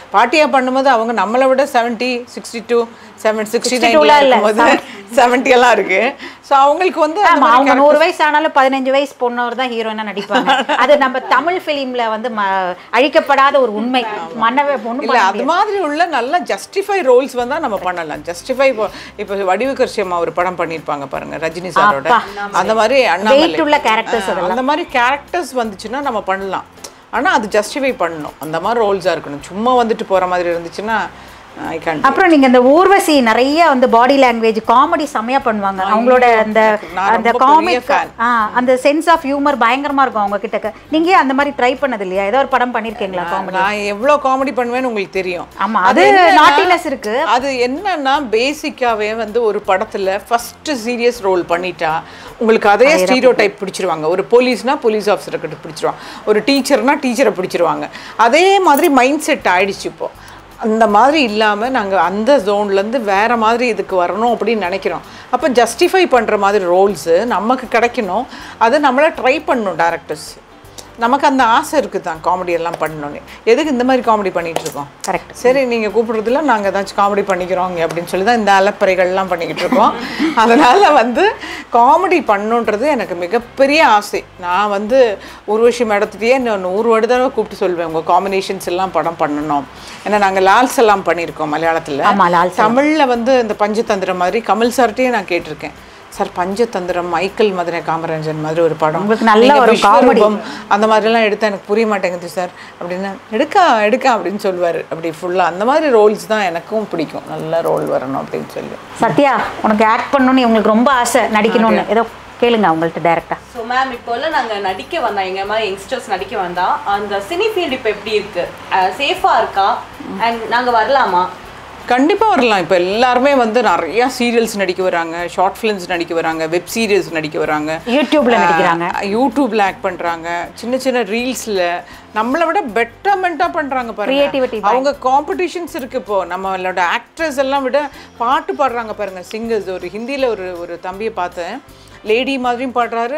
பாட்டியாக பண்ணும்போது அவங்க நம்மளை விட seventy sixty two seven sixty 62 லாம் இல்ல, நைன் செவன்ட்டி எல்லாம் இருக்கு ஸோ அவங்களுக்கு வந்து அந்த ஆமா மாதிரி அவங்க நூறு வயசு ஆனாலும் பதினஞ்சு வயசு பொண்ணவர் தான் ஹீரோயினா நடிப்பாங்க அது நம்ம தமிழ் ஃபிலிம்ல வந்து ம- அழிக்கப்படாத ஒரு உண்மை மன்னவே ஒண்ணும் இல்ல அது மாதிரி உள்ள நல்ல ஜஸ்டிஃபை ரோல்ஸ் வந்தா நம்ம பண்ணலாம் ஜஸ்டிஃபை இப்போ இப்போ வடிவுக்கரிசி அம்மா ஒரு படம் பண்ணியிருப்பாங்க பாருங்க ரஜினி சாரோட அந்த மாதிரி அண்ணாமலை Weight உள்ள characters ஆ, அந்த மாதிரி கேரக்டர்ஸ் வந்துச்சுன்னா நம்ம பண்ணலாம் ஆனா அது ஜஸ்டிஃபை பண்ணணும் அந்த மாதிரி ரோல்ஸா இருக்கணும் சும்மா வந்துட்டு போற மாதிரி இருந்துச்சுன்னா ஐ கேன் அப்புறம் நீங்க இந்த ஊர்வசி நிறைய வந்து பாடி லாங்குவேஜ் காமெடி செமையா பண்ணுவாங்க அவங்களோட அந்த நான் அந்த ரொம்ப பெரிய காமிக் அந்த சென்ஸ் ஆஃப் ஹியூமர் பயங்கரமா இருக்கும் அவங்க கிட்ட நீங்க ஏன் அந்த மாதிரி ட்ரை பண்ணது இல்லையா ஏதோ ஒரு படம் பண்ணிருக்கீங்களா காமெடி நான் எவ்வளோ காமெடி பண்ணுவேன்னு உங்களுக்கு தெரியும் ஆமா, அது என்னன்னா- naughtiness இருக்கு. அது என்னன்னா பேசிக்காவே வந்து ஒரு படத்துல ஃபர்ஸ்ட் சீரியஸ் ரோல் பண்ணிட்டா உங்களுக்கு அதே ஸ்டீரியோ டைப் பிடிச்சிருவாங்க ஒரு போலீஸ்னா போலீஸ் ஆஃபீஸரை கிட்ட பிடிச்சிருவாங்க ஒரு டீச்சர்னா டீச்சரை பிடிச்சிருவாங்க அதே மாதிரி மைண்ட் செட் ஆயிடுச்சு இப்போ அந்த மாதிரி இல்லாமல் நாங்கள் அந்த ஜோன்லேருந்து வேற மாதிரி இதுக்கு வரணும் அப்படின்னு நினைக்கிறோம் அப்போ ஜஸ்டிஃபை பண்ணுற மாதிரி ரோல்ஸு நமக்கு கிடைக்கணும் அதை நம்மளை ட்ரை பண்ணணும் டேரக்டர்ஸ் நமக்கு அந்த ஆசை இருக்குது தான் காமெடி எல்லாம் பண்ணணும்னு எதுக்கு இந்த மாதிரி காமெடி பண்ணிட்டு இருக்கோம் Correct. சரி நீங்கள் கூப்பிடுறதுல நாங்கள் ஏதாச்சும் காமெடி பண்ணிக்கிறோம் இங்க அப்படின்னு சொல்லி தான் இந்த அலப்பறைகள்லாம் பண்ணிக்கிட்டு இருக்கோம் அதனால் வந்து காமெடி பண்ணுன்றது எனக்கு மிகப்பெரிய ஆசை நான் வந்து உருவஷி மேடத்துலேயே இன்னும் நூறு தடவை கூப்பிட்டு சொல்வேன் உங்கள் காம்பினேஷன்ஸ் எல்லாம் படம் பண்ணணும் ஏன்னா நாங்கள் லால்ஸ் எல்லாம் பண்ணியிருக்கோம் மலையாளத்தில் ஆமா, லால் தமிழில் வந்து இந்த பஞ்சதந்திரம் மாதிரி கமல் சார்ட்டையும் நான் கேட்டிருக்கேன் சார் பஞ்சதந்திரம் மைக்கேல் மதுரை காமராஜன் மாதிரி ஒரு படம் உங்களுக்கு நல்ல நீங்க ஒரு comedy. விஸ்வரூபம் அந்த மாதிரிலாம் எடுத்தா எனக்கு புரிய மாட்டேங்குது சார் அப்படின்னா எடுக்கா எடுக்கா அப்படின்னு சொல்லுவார் அப்படி ஃபுல்லாக அந்த மாதிரி ரோல்ஸ் தான் எனக்கும் பிடிக்கும் நல்ல ரோல் வரணும் அப்படின்னு சொல்லி சத்யா உனக்கு ஆக்ட் பண்ணணும்னு உங்களுக்கு ரொம்ப ஆசை நடிக்கணும்னு ஏதோ கேளுங்க அவங்கள்ட்ட டைரக்டா ஸோ மேம் இப்போ எல்லாம் நாங்கள் நடிக்க வந்தா எங்க மாதிரி யங்ஸ்டர்ஸ் நடிக்க வந்தா அந்த சினி ஃபீல்டு இப்போ எப்படி இருக்கு சேஃபாக இருக்கா அண்ட் நாங்கள் வரலாமா கண்டிப்பாக வரலாம் இப்போ எல்லாருமே வந்து நிறையா சீரியல்ஸ் நடிக்க வராங்க ஷார்ட் ஃபிலிம்ஸ் நடிக்க வராங்க வெப் சீரிஸ் நடிக்க வராங்க யூடியூப்ல நடிக்கிறாங்க யூடியூப்ல ஆக்ட் பண்றாங்க சின்ன சின்ன ரீல்ஸ்ல நம்மளை விட பெட்டர்மெண்ட்டாக பண்றாங்க Creativity பாருங்க அவங்க காம்படிஷன்ஸ் இருக்கு இப்போ நம்மளோட ஆக்ட்ரஸ் எல்லாம் விட பாட்டு பாடுறாங்க பாருங்க சிங்கர்ஸ் ஒரு ஹிந்தில ஒரு ஒரு தம்பியை பார்த்தேன் லேடி மாதிரியும் பாடுறாரு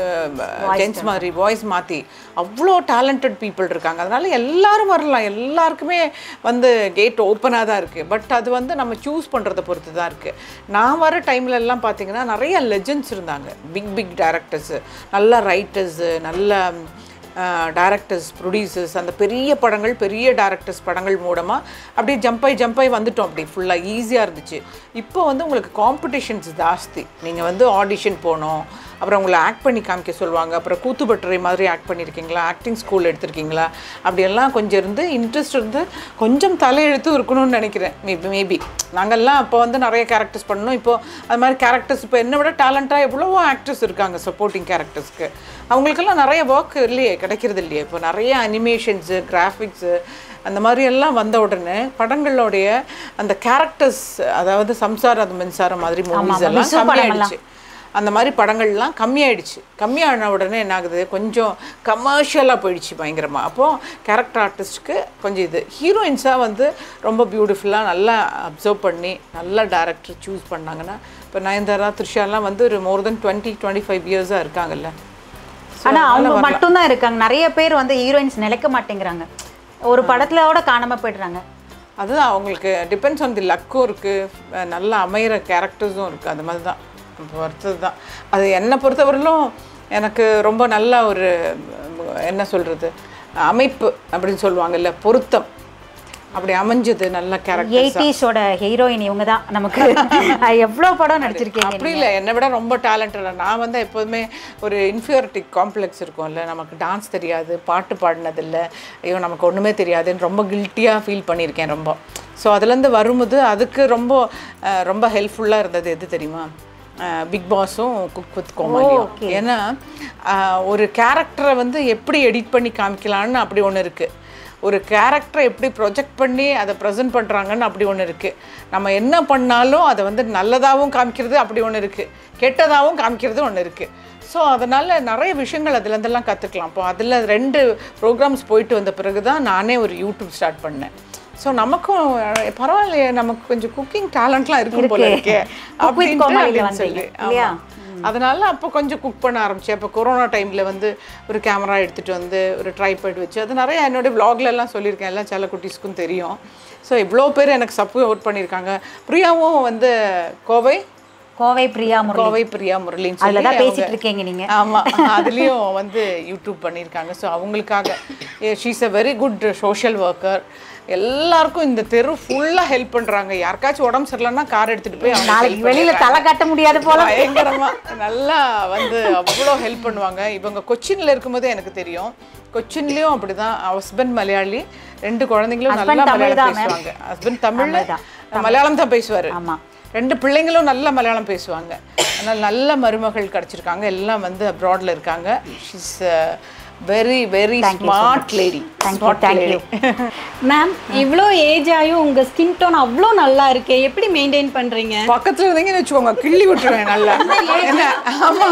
ஜென்ஸ் மாதிரி வாய்ஸ் மாற்றி அவ்வளோ டேலண்டட் பீப்புள் இருக்காங்க அதனால எல்லாரும் வரலாம் எல்லாருக்குமே வந்து கேட் ஓப்பனாக தான் இருக்குது பட் அது வந்து நம்ம சூஸ் பண்ணுறதை பொறுத்து தான் இருக்குது நான் வர டைம்ல எல்லாம் பார்த்தீங்கன்னா நிறைய லெஜெண்ட்ஸ் இருந்தாங்க பிக் பிக் டேரக்டர்ஸு நல்ல ரைட்டர்ஸு நல்ல டேரக்டர்ஸ் ப்ரொடியூசர்ஸ் அந்த பெரிய படங்கள் பெரிய டேரக்டர்ஸ் படங்கள் மூலமாக அப்படியே ஜம்ப் ஆகி ஜம்ப் ஆகி வந்துட்டோம் அப்படி ஃபுல்லாக ஈஸியாக இருந்துச்சு இப்போ வந்து உங்களுக்கு காம்படிஷன்ஸ் ஜாஸ்தி நீங்கள் வந்து ஆடிஷன் போகணும் அப்புறம் உங்களை ஆக்ட் பண்ணி காமிக்க சொல்லுவாங்க அப்புறம் கூத்துப்பட்டறை மாதிரி ஆக்ட் பண்ணியிருக்கீங்களா ஆக்டிங் ஸ்கூல் எடுத்திருக்கீங்களா அப்படியெல்லாம் கொஞ்சம் இருந்து இன்ட்ரெஸ்ட் இருந்து கொஞ்சம் தலையெழுத்து இருக்கணும்னு நினைக்கிறேன் மேபி மேபி நாங்கள்லாம் அப்போ வந்து நிறைய கேரக்டர்ஸ் பண்ணோம் இப்போ அது மாதிரி கேரக்டர்ஸ் இப்போ என்னை விட டேலண்ட்டாக எவ்வளவோ ஆக்டர்ஸ் இருக்காங்க சப்போர்ட்டிங் கேரக்டர்ஸ்க்கு அவங்களுக்கெல்லாம் நிறைய ஒர்க் இல்லையே கிடைக்கிறது இல்லையே இப்போ நிறைய அனிமேஷன்ஸு கிராஃபிக்ஸு அந்த மாதிரி எல்லாம் வந்த உடனே படங்களுடைய அந்த கேரக்டர்ஸ் அதாவது சம்சாரம் அது மின்சாரம் மாதிரி மூவிஸ் எல்லாம் விசு படமெல்லாம். கம்மியாயிடுச்சு அந்த மாதிரி படங்கள்லாம் கம்மியாயிடுச்சு கம்மியான உடனே என்ன ஆகுது கொஞ்சம் கமர்ஷியலாக போயிடுச்சு பயங்கரமாக அப்போது கேரக்டர் ஆர்டிஸ்ட்டுக்கு கொஞ்சம் இது ஹீரோயின்ஸாக வந்து ரொம்ப பியூட்டிஃபுல்லாக நல்லா அப்சர்வ் பண்ணி நல்ல டேரக்டர் சூஸ் பண்ணாங்கன்னா இப்போ நயன்தாரா த்ரிஷாலாம் வந்து ஒரு more than twenty twenty five இயர்ஸாக இருக்காங்கல்ல So, ஆனா அதனால அவங்க வரலாம். மட்டும்தான் இருக்காங்க நிறைய பேர் வந்து ஹீரோயின்ஸ் நிலைக்க மாட்டேங்கிறாங்க ஒரு படத்துலயோட காணாம போயிடுறாங்க அதுதான் அவங்களுக்கு டிபெண்ட்ஸ் ஆன் தி லக்கும் இருக்குது நல்ல அமையிற கேரக்டர்ஸும் இருக்குது அந்த மாதிரி தான் பொறுத்தது தான் அது என்னை பொறுத்தவரையிலும் எனக்கு ரொம்ப நல்ல ஒரு உம், என்ன சொல்கிறது அமைப்பு அப்படின்னு சொல்லுவாங்கல்ல பொருத்தம் அப்படி அமைஞ்சது நல்ல கேரக்டர் எயிட்டிஸோட ஹீரோயின் இவங்க தான் நமக்கு எவ்வளோ படம் நடிச்சிருக்கீங்க அப்படி இல்லை என்னை விட ரொம்ப டேலண்டட் நான் வந்து எப்போதுமே ஒரு இன்ஃபியாரிட்டி காம்ப்ளெக்ஸ் இருக்கும்ல நமக்கு டான்ஸ் தெரியாது பாட்டு பாடினதில்ல ஐயோ நமக்கு ஒன்றுமே தெரியாதுன்னு ரொம்ப கில்ட்டியாக ஃபீல் பண்ணியிருக்கேன் ரொம்ப ஸோ அதுலேருந்து வரும்போது அதுக்கு ரொம்ப அஹ், ரொம்ப ஹெல்ப்ஃபுல்லாக இருந்தது எது தெரியுமா பிக் பாஸும் குக் வித் கோமாளியும் ஏன்னா அஹ், ஒரு கேரக்டரை வந்து எப்படி எடிட் பண்ணி காமிக்கலான்னு அப்படி ஒன்று இருக்குது ஒரு கேரக்டரை எப்படி ப்ரொஜெக்ட் பண்ணி அதை ப்ரெசென்ட் பண்ணுறாங்கன்னு அப்படி ஒன்று இருக்குது நம்ம என்ன பண்ணாலும் அதை வந்து நல்லதாகவும் காமிக்கிறது அப்படி ஒன்று இருக்குது கெட்டதாகவும் காமிக்கிறது ஒன்று இருக்குது ஸோ அதனால் நிறைய விஷயங்கள் அதுலேருந்தெல்லாம் கற்றுக்கலாம் இப்போ அதில் ரெண்டு ப்ரோக்ராம்ஸ் போயிட்டு வந்த பிறகு தான் நானே ஒரு யூடியூப் ஸ்டார்ட் பண்ணேன் ஸோ நமக்கும் அஹ், பரவாயில்லையே நமக்கு கொஞ்சம் குக்கிங் டேலண்ட்லாம் இருக்கும் போல இருக்கு. இருக்கே Cook with அப்படின்ட்டு கோமாளில அப்படின்னு வந்தீங்க, சொல்லி இல்லையா? ஆமாம் அதனால அப்போ கொஞ்சம் குக் பண்ண ஆரம்பிச்சேன் அப்போ கொரோனா டைமில் வந்து ஒரு கேமரா எடுத்துகிட்டு வந்து ஒரு ட்ரைபேட் வச்சு அது நிறைய என்னுடைய vlogல எல்லாம் சொல்லியிருக்கேன் எல்லாம் சில குட்டீஸ்க்கும் தெரியும் ஸோ இவ்வளோ பேர் எனக்கு சப்போர்ட் பண்ணியிருக்காங்க பிரியாவும் வந்து கோவை கோவை பிரியா முரளி கோவை பிரியா முரளின்னு அதில் சொல்லி தான் பேசிட்டு அவங்க- இருக்கீங்க நீங்க ஆமா அதுலேயும் வந்து யூடியூப் பண்ணியிருக்காங்க ஸோ அவங்களுக்காக she's a very good social worker எல்லாருக்கும் இந்த தெரு ஃபுல்லாக ஹெல்ப் பண்றாங்க யாருக்காச்சும் உடம்பு சரியில்லைன்னா கார் எடுத்துட்டு போய் அவங்க நாளைக்கு help வெளியில பண்ணிடுறாங்க. தலை கட்ட முடியாது போல பயங்கரமா நல்லா வந்து அவ்வளோ ஹெல்ப் பண்ணுவாங்க இவங்க கொச்சின்ல இருக்கும்போது எனக்கு தெரியும் கொச்சின்லயும் அப்படிதான் ஹஸ்பண்ட் மலையாளி ரெண்டு குழந்தைங்களும் Husband நல்லா தமிழ் மலையாளம் தான், ma'am. பேசுவாங்க ஹஸ்பண்ட் தமிழ்ல தமிழ் தான். மலையாளம் தான் பேசுவாரு ஆமா ரெண்டு பிள்ளைங்களும் நல்ல மலையாளம் பேசுவாங்க அதனால் நல்ல மருமகள் கிடச்சிருக்காங்க எல்லாம் வந்து அப்ராட்ல இருக்காங்க she's very very smart lady thank you thank you ma'am இவ்வளோ ஏஜ் ஆயும் உங்க ஸ்கின் டோன் அவ்வளோ நல்லா இருக்கே எப்படி மெயின்டைன் பண்றீங்க பக்கத்துல இருந்தீங்கன்னு வச்சுக்கோங்க கிள்ளி விட்டுருவேன் நல்லா என்ன ஆமா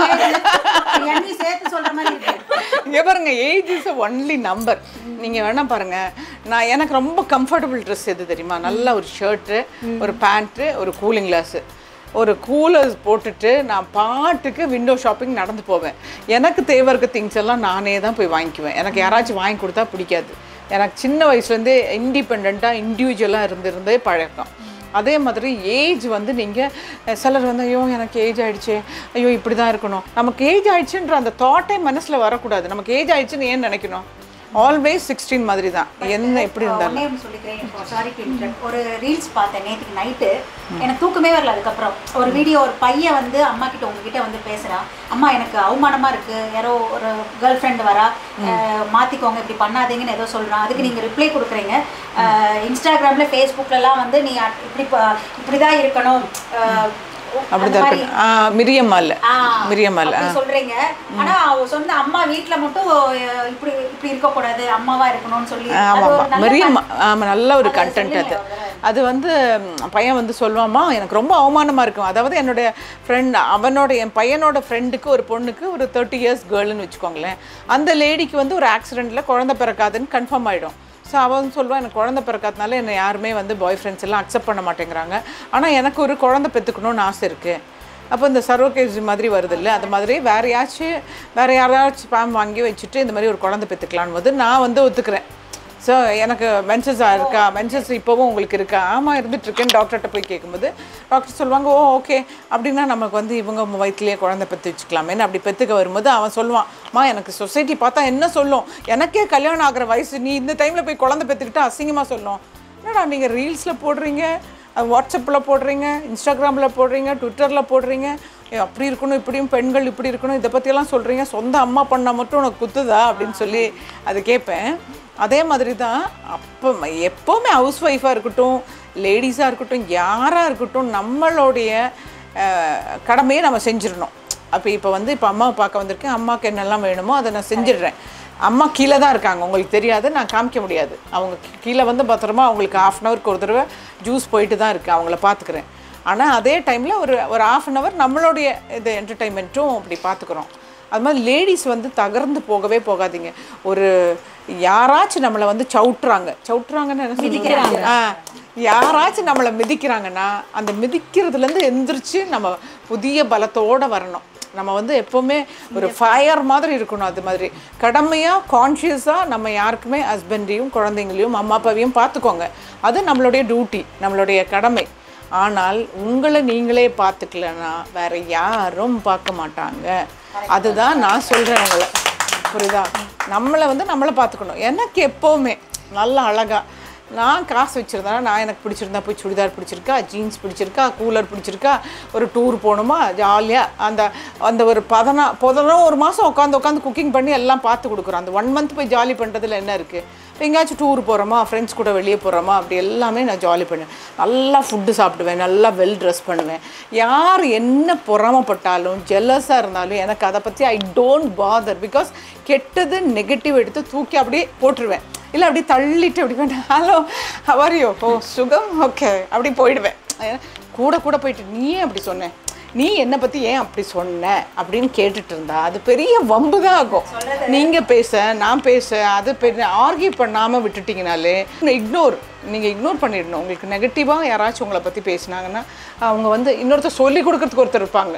சேர்த்து சொல்ற மாதிரி இருக்கு இங்க பாருங்க ஏஜ் இஸ் ஒன்லி நம்பர் நீங்க வேணா பாருங்க நான் எனக்கு ரொம்ப கம்ஃபர்டபுள் ட்ரெஸ் எது தெரியுமா நல்ல ஒரு ஷர்ட்டு ஒரு பேண்ட்டு ஒரு கூலிங் கிளாஸு ஒரு கூலர் போட்டுட்டு நான் பாட்டுக்கு விண்டோ ஷாப்பிங் நடந்து போவேன் எனக்கு தேவை இருக்க திங்ஸ் எல்லாம் நானே தான் போய் வாங்கிக்குவேன் எனக்கு யாராச்சும் வாங்கி கொடுத்தா பிடிக்காது எனக்கு சின்ன வயசுலேருந்தே இண்டிபெண்ட்டாக இண்டிவிஜுவலாக இருந்திருந்தே பழக்கம் அதே மாதிரி ஏஜ் வந்து நீங்கள் சிலர் வந்து ஐயோ எனக்கு ஏஜ் ஆயிடுச்சு ஐயோ இப்படி தான் இருக்கணும் நமக்கு ஏஜ் ஆயிடுச்சுன்ற அந்த தாட்டே மனசில் வரக்கூடாது நமக்கு ஏஜ் ஆயிடுச்சுன்னு ஏன் நினைக்கணும் ஆல்வேஸ் சிக்ஸ்டீன் மாதிரி தான் என்ன எப்படி இருந்தாலும் ஒன்னே ஒன்று சொல்லிக்கிறேன் சாரி ஒரு ரீல்ஸ் பார்த்தேன் நேற்றுக்கு நைட்டு எனக்கு தூக்கமே வரல அதுக்கப்புறம் ஒரு வீடியோ ஒரு பையன் வந்து அம்மா கிட்ட உங்ககிட்ட வந்து பேசுறான் அம்மா எனக்கு அவமானமா இருக்கு யாரோ ஒரு கேர்ள் ஃப்ரெண்ட் வரா அஹ், மாத்திக்கோங்க இப்படி பண்ணாதீங்கன்னு ஏதோ சொல்றான் அதுக்கு நீங்க ரிப்ளை கொடுக்குறீங்க அஹ், இன்ஸ்டாகிராம்ல ஃபேஸ்புக்லலாம் வந்து நீ அ- இப்படி ப- இப்படிதான் இருக்கணும் அஹ், அப்படிதான் அந்த மாதிரி இருக்கணும் ஆ மிரியம்மாள் ஆ, மிரியம்மாள் அப்படி சொல்றீங்க ஆனா அவ சொந்த அம்மா வீட்ல மட்டும் அஹ், இப்படி இப்படி இருக்க கூடாது அம்மாவா இருக்கணும்னு சொல்லி அது ஆமாம் ஒரு ஆமாம் நல்ல மிரியம் con- ஆமாம் நல்ல ஒரு அதை கண்டென்ட் அது சொல்லுங்க அது வந்து ம், பையன் வந்து சொல்லுவாமா எனக்கு ரொம்ப அவமானமாக இருக்கும் அதாவது என்னுடைய ஃப்ரெண்ட் அவனோட என் பையனோட ஃப்ரெண்டுக்கு ஒரு பொண்ணுக்கு ஒரு தேர்ட்டி இயர்ஸ் கேர்ள்னு வச்சுக்கோங்களேன் அந்த லேடிக்கு வந்து ஒரு ஆக்சிடெண்ட்டில் குழந்தை பிறக்காதுன்னு கன்ஃபார்ம் ஆகிடும் ஸோ அவன் சொல்லுவான் எனக்கு குழந்தை பிறக்காதனால என்னை யாருமே வந்து பாய் ஃப்ரெண்ட்ஸ் எல்லாம் அக்செப்ட் பண்ண மாட்டேங்கிறாங்க ஆனால் எனக்கு ஒரு குழந்தை பெற்றுக்கணும்னு ஆசை இருக்குது அப்போ இந்த சர்வகேஜ் மாதிரி வருது இல்லை அது மாதிரி வேற யாச்சும் வேற யாராச்சும் ஸ்பேம் வாங்கி வச்சுட்டு இந்த மாதிரி ஒரு குழந்தை பெற்றுக்கலான்னு போது நான் வந்து ஒத்துக்கிறேன் ஸோ எனக்கு மென்சஸ் இருக்கா மென்சஸ் இப்போவும் உங்களுக்கு இருக்கா ஆமாம் இருந்துட்டு இருக்கேன் டாக்டர்கிட்ட போய் கேட்கும்போது டாக்டர் சொல்லுவாங்க ஓ ஓகே அப்படின்னா நமக்கு வந்து இவங்க வயிற்றுலேயே குழந்தை பெற்று வச்சுக்கலாமேன்னு அப்படி பெற்றுக்க வரும்போது அவன் சொல்லுவான் மா எனக்கு சொசைட்டி பார்த்தா என்ன சொல்லும் எனக்கே கல்யாணம் ஆகிற வயசு நீ இந்த டைமில் போய் குழந்தை பெற்றுக்கிட்டா அசிங்கமாக சொல்லும் என்னடா நீங்கள் ரீல்ஸில் போடுறீங்க வாட்ஸ்அப்பில் போடுறீங்க இன்ஸ்டாகிராமில் போடுறீங்க ட்விட்டரில் போடுறீங்க ஏ, அப்படி இருக்கணும் இப்படியும் பெண்கள் இப்படி இருக்கணும் இதை பற்றியெல்லாம் சொல்கிறீங்க சொந்த அம்மா பண்ணால் மட்டும் உனக்கு குத்துதா அப்படின்னு சொல்லி அது கேட்பேன் அதே மாதிரி தான் அப்போ எப்போவுமே ஹவுஸ் ஒய்ஃபாக இருக்கட்டும் லேடிஸாக இருக்கட்டும் யாராக இருக்கட்டும் நம்மளுடைய அஹ், கடமையை நம்ம செஞ்சிடணும் அப்போ இப்போ வந்து இப்போ அம்மாவை பார்க்க வந்திருக்கேன் அம்மாவுக்கு என்னெல்லாம் வேணுமோ அதை நான் செஞ்சிடுறேன் அம்மா கீழே தான் இருக்காங்க உங்களுக்கு தெரியாது நான் காமிக்க முடியாது அவங்க கீ- கீழே வந்து பத்திரமா அவங்களுக்கு ஆஃப் அன் ஹவருக்கு ஒரு தடவை ஜூஸ் போயிட்டு தான் இருக்குது அவங்கள பார்த்துக்கிறேன் ஆனால் அதே டைமில் ஒரு ஒரு ஆஃப் அன் ஹவர் நம்மளுடைய இது என்டர்டைன்மெண்ட்டும் அப்படி பார்த்துக்குறோம் அது மாதிரி லேடிஸ் வந்து தகர்ந்து போகவே போகாதீங்க ஒரு யாராச்சும் நம்மளை வந்து சவுட்டுறாங்க சவுட்டுறாங்கன்னு என்ன சொல்லுவாங்க? ஆ யாராச்சும் நம்மளை மிதிக்கிறாங்கன்னா அந்த மிதிக்கிறதுலேருந்து எந்திரிச்சு நம்ம புதிய பலத்தோட வரணும் நம்ம வந்து எப்போவுமே ஒரு ஃபயர் மாதிரி இருக்கணும் அது மாதிரி கடமையாக கான்ஷியஸாக நம்ம யாருக்குமே ஹஸ்பண்டையும் குழந்தைங்களையும் அம்மா அப்பாவையும் பார்த்துக்கோங்க அது நம்மளுடைய டியூட்டி நம்மளுடைய கடமை ஆனால் உங்களை நீங்களே பார்த்துக்கலன்னா வேற யாரும் பார்க்க மாட்டாங்க அதுதான் நான் சொல்கிறேன் உங்களை புரியுதா நம்மளை வந்து நம்மளை பார்த்துக்கணும் எனக்கு எப்போவுமே நல்ல அழகா நான் காசு வச்சுருந்தேன்னா நான் எனக்கு பிடிச்சிருந்தா போய் சுடிதார் பிடிச்சிருக்கா ஜீன்ஸ் பிடிச்சிருக்கா கூலர் பிடிச்சிருக்கா ஒரு டூர் போகணுமா ஜாலியாக அந்த அந்த ஒரு பதனா பதினோ ஒரு மாதம் உட்காந்து உட்காந்து குக்கிங் பண்ணி எல்லாம் பார்த்து கொடுக்குறோம் அந்த ஒன் மந்த் போய் ஜாலி பண்ணுறதுல என்ன இருக்குது எங்கேயாச்சும் டூர் போகிறோமா ஃப்ரெண்ட்ஸ் கூட வெளியே போகிறோமா அப்படி எல்லாமே நான் ஜாலி பண்ணுவேன் நல்லா ஃபுட்டு சாப்பிடுவேன் நல்லா வெல் ட்ரெஸ் பண்ணுவேன் யார் என்ன பொறாமப்பட்டாலும் ஜெல்லஸாக இருந்தாலும் எனக்கு அதை பற்றி ஐ டோன்ட் பாதர் பிகாஸ் கெட்டது நெகட்டிவ் எடுத்து தூக்கி அப்படியே போட்டுருவேன் இல்லை அப்படி தள்ளிட்டு அப்படி பண்ண ஹலோ ஹவரியோ ஓ சுகம் ஓகே அப்படி போயிடுவேன் ஏன்னா, கூட கூட போயிட்டு நீ ஏன் அப்படி சொன்ன நீ என்னை பற்றி ஏன் அப்படி சொன்ன அப்படின்னு கேட்டுட்டு இருந்தா அது பெரிய வம்பு தான் ஆகும் நீங்கள் பேச நான் பேச அது பெரிய ஆர்கியூ பண்ணாமல் விட்டுட்டீங்கனாலே இக்னோர் நீங்கள் இக்னோர் பண்ணிடணும் உங்களுக்கு நெகட்டிவாக யாராச்சும் உங்களை பற்றி பேசினாங்கன்னா அவங்க வந்து இன்னொருத்தர் சொல்லி கொடுக்கறதுக்கு ஒருத்தர் இருப்பாங்க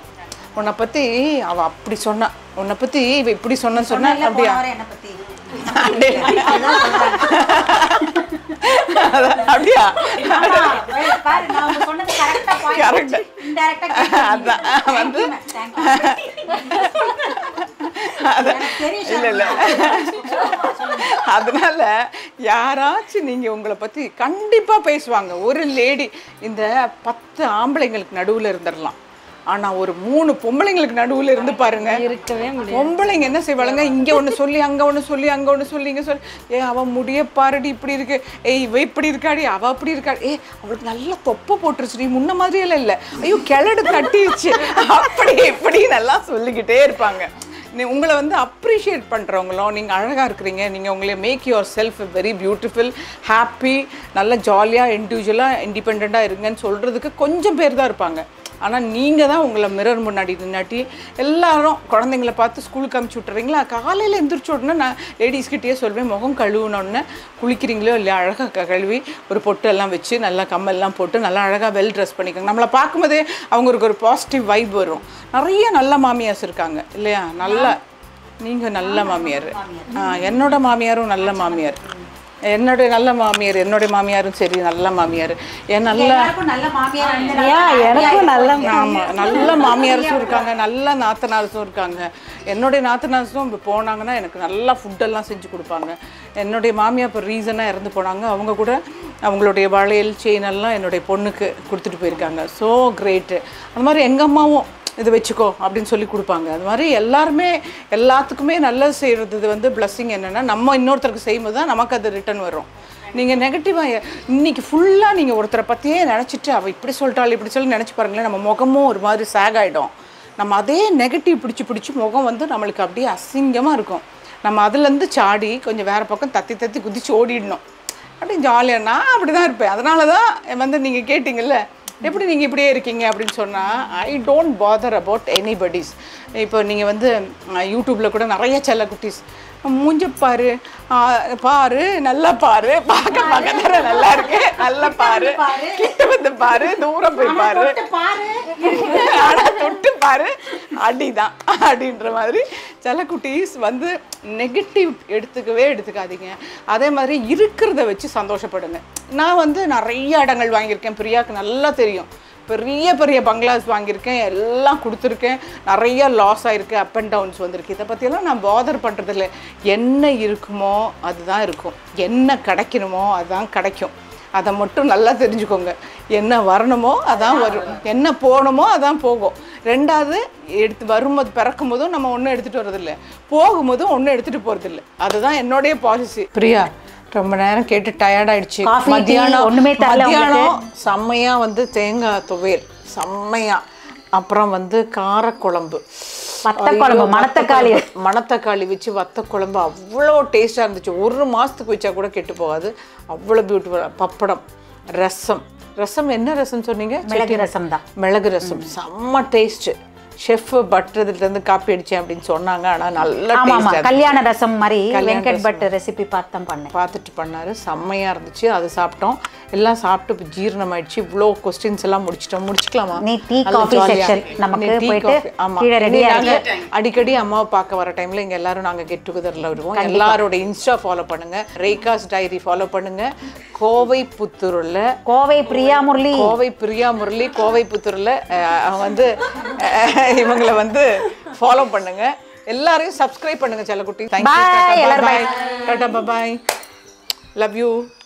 உன்னை பத்தி அவ அப்படி சொன்னா உன்னை பத்தி இவ இப்படி சொன்ன சொன்னா அப்படியா என்னை பத்தி அதான், அப்படியா பாரு நான் அவங்க சொன்னது கரெக்டா Correct. இன்டைரக்டா அதான் வந்து இல்ல இல்ல அதனால யாராச்சும் நீங்க உங்களை பத்தி கண்டிப்பா பேசுவாங்க ஒரு லேடி இந்த பத்து ஆம்பளைங்களுக்கு நடுவுல இருந்துடலாம் ஆனா ஒரு மூணு பொம்பளைங்களுக்கு நடுவுல இருந்து பாருங்க இருக்கவே பொம்பளைங்க என்ன செய்வாளுங்க இங்க ஒண்ணு சொல்லி அங்க ஒண்ணு சொல்லி அங்க ஒண்ணு சொல்லி இங்க சொல்லி ஏ அவ முடிய பாருடி இப்படி இருக்கு ஏய் இவ இப்படி இருக்காடி அவ அப்படி இருக்காடி ஏ அவளுக்கு நல்ல தொப்பை போட்டுருச்சுடி முன்ன மாதிரி எல்லாம் இல்ல ஐயோ கிளடு தட்டிடுச்சு அப்படி இப்படி நல்லா சொல்லிக்கிட்டே இருப்பாங்க நீ உங்களை வந்து அப்ரிஷியேட் பண்ணுறவங்களும் நீங்கள் அழகாக இருக்கிறீங்க நீங்கள் உங்களை make yourself very beautiful happy நல்ல ஜாலியாக இண்டிவிஜுவலாக இண்டிபெண்ட்டாக இருங்கன்னு சொல்கிறதுக்கு கொஞ்சம் பேர் தான் இருப்பாங்க ஆனால் நீங்கள் தான் உங்களை மிரர் முன்னாடி நின்னாட்டி எல்லாரும் குழந்தைங்கள பார்த்து ஸ்கூலுக்கு அமுச்சு விட்டுறீங்களா காலையில் எந்திரிச்ச உடனே நான் லேடிஸ்கிட்டயே சொல்வேன் முகம் கழுவுனோடனே குளிக்கிறீங்களோ இல்லையா அழகாக கழுவி ஒரு பொட்டு எல்லாம் வச்சு நல்லா கம்மெல்லாம் போட்டு நல்லா அழகாக வெல் ட்ரெஸ் பண்ணிக்கோங்க நம்மளை பார்க்கும்போதே அவங்களுக்கு ஒரு பாசிட்டிவ் வைப் வரும் நிறைய நல்ல மாமியார்ஸ் இருக்காங்க இல்லையா நல்ல நீங்கள் நல்ல மாமியார் ஆ என்னோட மாமியாரும் நல்ல மாமியார் என்னுடைய நல்ல மாமியார் என்னுடைய மாமியாரும் சரி நல்ல மாமியார் என் நல்ல எல்லாருக்கும் நல்ல மாமியார் வந்து ஏன் எனக்கும் நல்ல ஆமா நல்ல மாமியார்ஸும் இருக்காங்க நல்ல நாத்தனார்ஸும் இருக்காங்க என்னுடைய நாத்தனார்ஸும் இப்போ போனாங்கன்னா எனக்கு நல்லா ஃபுட்டெல்லாம் செஞ்சு கொடுப்பாங்க என்னுடைய மாமியார் இப்போ ரீசனாக இறந்து போனாங்க அவங்க கூட அவங்களுடைய வளையல் செயின் எல்லாம் என்னுடைய பொண்ணுக்கு கொடுத்துட்டு போயிருக்காங்க ஸோ கிரேட்டு அந்த மாதிரி எங்கள் அம்மாவும் இது வச்சுக்கோ அப்படின்னு சொல்லி கொடுப்பாங்க அது மாதிரி எல்லாருமே எல்லாத்துக்குமே நல்லது செய்கிறது வந்து பிளஸ்ஸிங் என்னென்னா நம்ம இன்னொருத்தருக்கு செய்யும்போது தான் நமக்கு அது ரிட்டர்ன் வரும் நீங்கள் நெகட்டிவாக இன்னைக்கு ஃபுல்லாக நீங்கள் ஒருத்தரை பற்றியே நினச்சிட்டு அவள் இப்படி சொல்லிட்டாள் இப்படி சொல்லி நினச்சி பாருங்களேன் நம்ம முகமும் ஒரு மாதிரி சேக் ஆகிடும் நம்ம அதே நெகட்டிவ் பிடிச்சி பிடிச்சி முகம் வந்து நம்மளுக்கு அப்படியே அசிங்கமாக இருக்கும் நம்ம அதுலேருந்து சாடி கொஞ்சம் வேறு பக்கம் தத்தி தத்தி குதிச்சு ஓடிடணும் அப்படி ஜாலியாக நான் அப்படி தான் இருப்பேன் அதனால தான் வந்து நீங்கள் கேட்டிங்கல்ல எப்படி நீங்கள் இப்படியே இருக்கீங்க அப்படின்னு சொன்னால் I don't bother about anybody's இப்போ நீங்கள் வந்து யூடியூப்பில் கூட நிறைய செல்ல குட்டீஸ் மூஞ்ச பாரு ஆ, பாரு நல்லா பாரு பார்க்க பார்க்க தர நல்லா இருக்கு நல்லா பாரு கிட்ட வந்து பாரு தூரம் போய் பாரு ஆனா தொட்டு பாரு அடிதான் அப்படின்ற மாதிரி சில குட்டீஸ் வந்து நெகட்டிவ் எடுத்துக்கவே எடுத்துக்காதீங்க அதே மாதிரி இருக்கிறத வச்சு சந்தோஷப்படுங்க நான் வந்து நிறைய இடங்கள் வாங்கியிருக்கேன் பிரியாவுக்கு நல்லா தெரியும் பெரிய பெரிய பங்களாஸ் வாங்கியிருக்கேன் எல்லாம் கொடுத்துருக்கேன் நிறைய லாஸ் ஆயிருக்கு அப் அண்ட் டவுன்ஸ் வந்திருக்கு இதை பற்றியெல்லாம் நான் பாதர் பண்ணுறதில்ல என்ன இருக்குமோ அதுதான் இருக்கும் என்ன கிடைக்கணுமோ அதுதான் கிடைக்கும் அதை மட்டும் நல்லா தெரிஞ்சுக்கோங்க என்ன வரணுமோ அதான் வரும் என்ன போகணுமோ அதான் போகும் ரெண்டாவது எடுத்து வரும்போது பிறக்கும் போதும் நம்ம ஒன்றும் எடுத்துகிட்டு வரதில்லை போகும்போதும் ஒன்றும் எடுத்துகிட்டு போகிறதில்ல அதுதான் என்னுடைய பாலிசி பிரியா ரொம்ப நேரம் கேட்டு டயர்ட் ஆயிடுச்சு Coffee, tea மத்தியானம் ஒண்ணுமே தரல மத்தியானம் செம்மையா வந்து தேங்காய் துவையல் செம்மையா அப்புறம் வந்து காரக்குழம்பு வத்தக்குழம்பு, ஐயோ, மணத்தக்காளி. வத்தக்குழம்பு. மணத்தக்காளி வச்சு வத்த குழம்பு அவ்வளோ டேஸ்ட்டாக இருந்துச்சு ஒரு மாதத்துக்கு வச்சா கூட கெட்டு போகாது அவ்வளோ பியூட்டிஃபுல் பப்படம் ரசம் ரசம் என்ன ரசம் சொன்னீங்க மிளகு ரசம் தான் மிளகு ரசம் செம்ம டேஸ்ட்டு ஷெஃப் பட்டுறதுலேருந்து காப்பி அடித்தேன் அப்படின்னு சொன்னாங்க ஆனால் நல்ல ஆமா ஆமா டேஸ்ட் கல்யாண ரசம் மாதிரி கல்யாண வெங்கட் ரசம். பட் ரெசிபி பார்த்து தான் பண்ணேன் பார்த்துட்டு பண்ணாரு செம்மையாக இருந்துச்சு அது சாப்பிட்டோம் எல்லாம் சாப்பிட்டு இப்போ ஜீரணம் ஆயிடுச்சு இவ்வளோ கொஸ்டின்ஸ் எல்லாம் முடிச்சிட்டோம் முடிச்சுக்கலாமா நீ tea, நல்ல coffee jolly-ஆ. section நமக்கு நீ tea, போயிட்டு coffee. ஆமா. கீழே இனி ready-ஆ நாங்க அடிக்கடி அம்மாவை பார்க்க வர டைம்ல இங்க எல்லாரும் நாங்க கெட் டுகெதர்ல வருவோம் எல்லாரோட இன்ஸ்டா ஃபாலோ பண்ணுங்க ரேகாஸ் டைரி ஃபாலோ பண்ணுங்க கோவை புத்தூர்ல கோவை பிரியா முரளி கோவை பிரியா முரளி கோவை புத்தூர்ல அஹ், அவங்க வந்து அஹ், இவங்களை வந்து ஃபாலோ பண்ணுங்க எல்லாரையும் சப்ஸ்கிரைப் பண்ணுங்க செல்லக்குட்டி Bye, எல்லாரும் bye tata bye love you